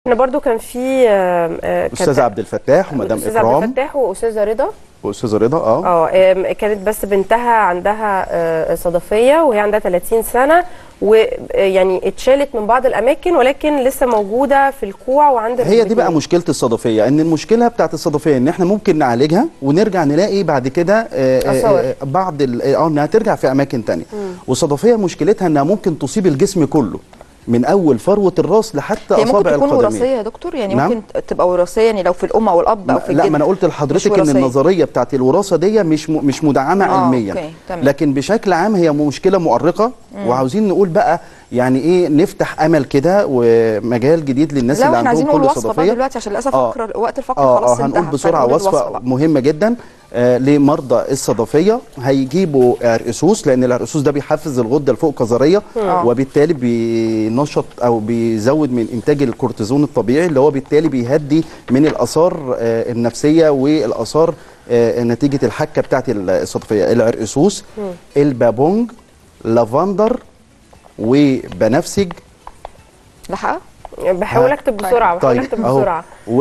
احنا برضو كان في آه، آه، استاذ كانت- عبد الفتاح ومدام استاذ عبد اكرام الفتاح واستاذه رضا واستاذه رضا اه اه آم، كانت بس بنتها عندها آه، صدفيه وهي عندها 30 سنه ويعني اتشالت من بعض الاماكن ولكن لسه موجوده في الكوع وعند هي دي بقى الرجلين. مشكله الصدفيه ان المشكله بتاعت الصدفيه ان احنا ممكن نعالجها ونرجع نلاقي بعد كده آه، آه، آثار. آه، بعض ال- اه انها ترجع في اماكن تانية والصدفيه مشكلتها انها ممكن تصيب الجسم كله من اول فروه الراس لحتى هي ممكن اصابع تكون القدمين وراثيه يا دكتور يعني نعم. ممكن تبقى وراثيه يعني لو في الام او الاب او في لا الجد ما انا قلت لحضرتك ان وراثية. النظريه بتاعت الوراثه دي مش م- مش مدعمه آه، علميا أوكي، تمام. لكن بشكل عام هي مشكله مؤرقه وعاوزين نقول بقى يعني ايه نفتح امل كده ومجال جديد للناس لا اللي واحنا عايزين عندهم نقول كل وصفه بقى صدفيه دلوقتي عشان للاسف آه. فقرة وقت الفقره اه خلاص اه هنقول انتهى بسرعه فنقول وصفه الوصفة بقى. مهمه جدا آه لمرضى الصدفيه هيجيبوا عرقسوس لان العرقسوس ده بيحفز الغده الفوق كظريه آه. وبالتالي بينشط او بيزود من انتاج الكورتيزون الطبيعي اللي هو بالتالي بيهدي من الاثار آه النفسيه والاثار آه نتيجه الحكه بتاعت الصدفيه العرقسوس البابونج لافندر وبنفسج لحقه بحاول اكتب بسرعه بحاول اكتب اهو بسرعه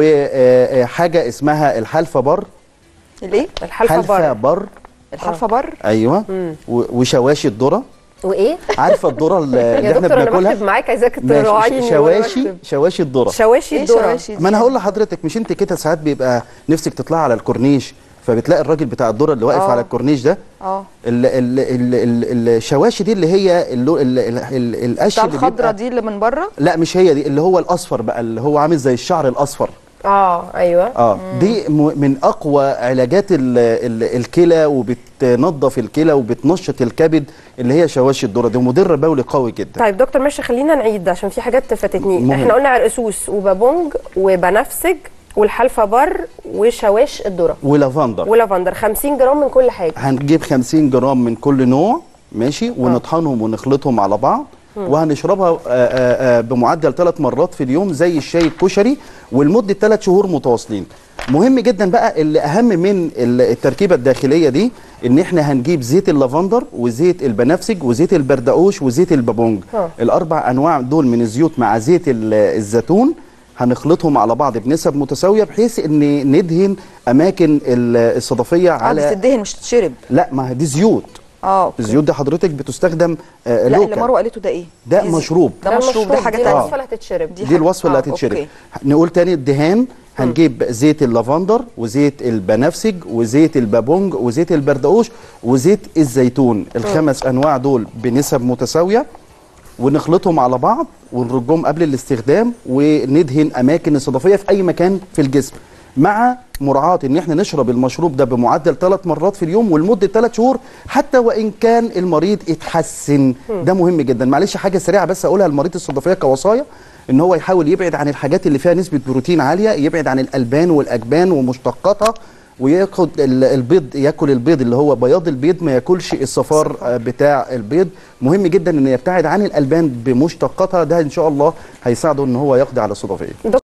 وحاجه اسمها الحلفه بر الايه الحلفه حلفه بر بر الحلفه بر ايوه و- وشواشي الذره وايه عارفه الذره اللي يا اللي احنا دكتور انا بناكلها بكتب معاك عايزاك ماشي، تراعيني وأنا شواشي بكتب. شواشي الذره شواشي ايه الذره شواشي دي؟ ما انا هقول لحضرتك مش انت كده ساعات بيبقى نفسك تطلع على الكورنيش فبتلاقي الراجل بتاع الذره اللي واقف آه. على الكورنيش ده اه ال ال ال ال الشواشي دي اللي هي اللو- ال ال ال القش بتاع اللي الخضره بيبقى- دي اللي من بره لا مش هي دي اللي هو الاصفر بقى اللي هو عامل زي الشعر الاصفر اه ايوه اه دي م- من اقوى علاجات ال ال الكلى وبتنظف الكلى وبتنشط الكبد اللي هي شواشي الذره دي مدر بولي قوي جدا طيب دكتور ماشي خلينا نعيد عشان في حاجات فاتتني مهم. احنا قلنا عرقسوس وبابونج وبنفسج والحلفه بر وشواش الذره ولافندر ولافندر 50 جرام من كل حاجه هنجيب 50 جرام من كل نوع ماشي ونطحنهم ونخلطهم على بعض وهنشربها آه، آه، آه، بمعدل ثلاث مرات في اليوم زي الشاي الكشري ولمده ثلاث شهور متواصلين مهم جدا بقى اللي اهم من ال- التركيبه الداخليه دي ان احنا هنجيب زيت اللافندر وزيت البنفسج وزيت البردقوش وزيت البابونج آه. الاربع انواع دول من الزيوت مع زيت ال- الزيتون هنخلطهم على بعض بنسب متساويه بحيث ان ندهن اماكن ال- الصدفيه اه على بتدهن مش تتشرب لا ما هي دي زيوت اه أوكي. الزيوت دي حضرتك بتستخدم آه لا اللي لوكال مروه قالته ده ايه ده دي زي- مشروب. ده مشروب ده حاجه دي تانية الوصفه اللي هتتشرب دي دي الوصفه اللي آه، هتتشرب أوكي. نقول تاني الدهان هنجيب زيت اللافندر وزيت البنفسج وزيت البابونج وزيت البردقوش وزيت الزيتون الخمس انواع دول بنسب متساويه ونخلطهم على بعض ونرجهم قبل الاستخدام وندهن اماكن الصدفيه في اي مكان في الجسم مع مراعاة ان احنا نشرب المشروب ده بمعدل ثلاث مرات في اليوم ولمدة ثلاث شهور حتى وان كان المريض اتحسن ده مهم جدا معلش حاجة سريعة بس اقولها للمريض الصدفية كوصايا ان هو يحاول يبعد عن الحاجات اللي فيها نسبة بروتين عالية يبعد عن الالبان والاجبان ومشتقاتها وياخد ال- البيض ياكل البيض اللي هو بياض البيض ما ياكلش الصفار آه، بتاع البيض مهم جدا ان يبتعد عن الالبان بمشتقاتها ده ان شاء الله هيساعده ان هو يقضي على الصدفيه